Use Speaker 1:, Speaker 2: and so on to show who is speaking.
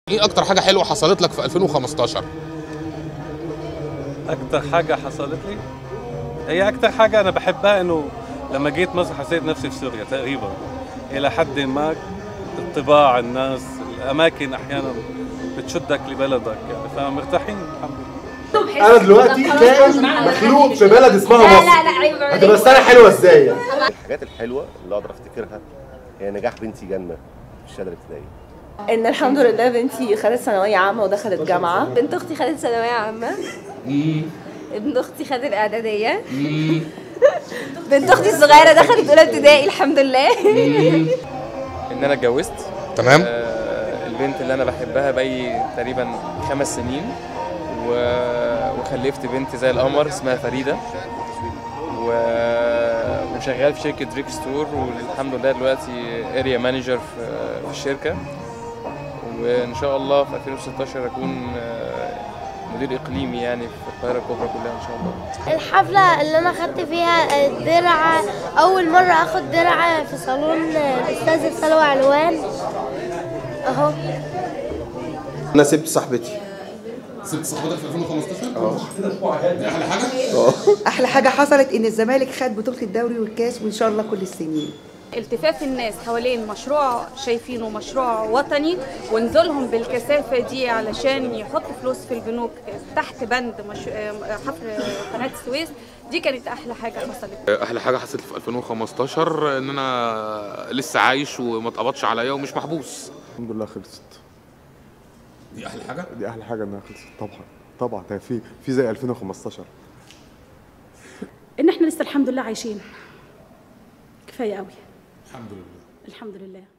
Speaker 1: ايه اكتر حاجه حلوه حصلت لك في 2015
Speaker 2: اكتر حاجه حصلت لي هي اكتر حاجه انا بحبها انه لما جيت مصر حسيت نفسي في سوريا تقريبا الى حد ما الطباع الناس الاماكن احيانا بتشدك لبلدك يعني فمرتاحين الحمد لله
Speaker 3: انا دلوقتي كائن مخلوق في بلد اسمها
Speaker 4: لا
Speaker 3: مصر
Speaker 4: لا لا عيب
Speaker 3: هتبقى السنه حلوه ازاي يعني
Speaker 5: الحاجات الحلوه اللي اقدر افتكرها هي نجاح بنتي جنه في الشهاده الابتدائيه
Speaker 6: ان الحمد لله بنتي خدت ثانويه عامه ودخلت جامعه
Speaker 4: بنت اختي خدت ثانويه عامه ابن اختي خد الاعداديه بنت اختي الصغيره دخلت اولى ابتدائي الحمد لله
Speaker 7: ان انا اتجوزت
Speaker 1: تمام
Speaker 7: آه، البنت اللي انا بحبها بقي تقريبا خمس سنين و... وخلفت بنت زي القمر اسمها فريده و... وشغال في شركه دريك ستور والحمد لله دلوقتي اريا مانجر في... في الشركه وان شاء الله في 2016 اكون آه، مدير اقليمي يعني في القاهره الكبرى كلها ان شاء الله
Speaker 8: الحفلة اللي أنا خدت فيها الدرع أول مرة أخد درع في صالون الأستاذة سلوى علوان أهو
Speaker 3: انا سبت صاحبتي
Speaker 1: سبت صاحبتك في 2015 اه دي احلى حاجه
Speaker 9: احلى حاجه حصلت ان الزمالك خد بطوله الدوري والكاس وان شاء الله كل السنين
Speaker 10: التفاف الناس حوالين مشروع شايفينه مشروع وطني ونزولهم بالكثافة دي علشان يحطوا فلوس في البنوك تحت بند مش... حفر قناة السويس دي كانت أحلى حاجة حصلت
Speaker 1: احلى حاجه حصلت في 2015 ان انا لسه عايش وما اتقبضش عليا ومش محبوس
Speaker 11: الحمد لله خلصت
Speaker 1: دي احلى حاجه
Speaker 11: دي احلى حاجه انها خلصت طبعا طبعا ده في في زي 2015
Speaker 10: إن إحنا لسه الحمد لله عايشين كفاية قوي
Speaker 1: الحمد لله
Speaker 10: الحمد لله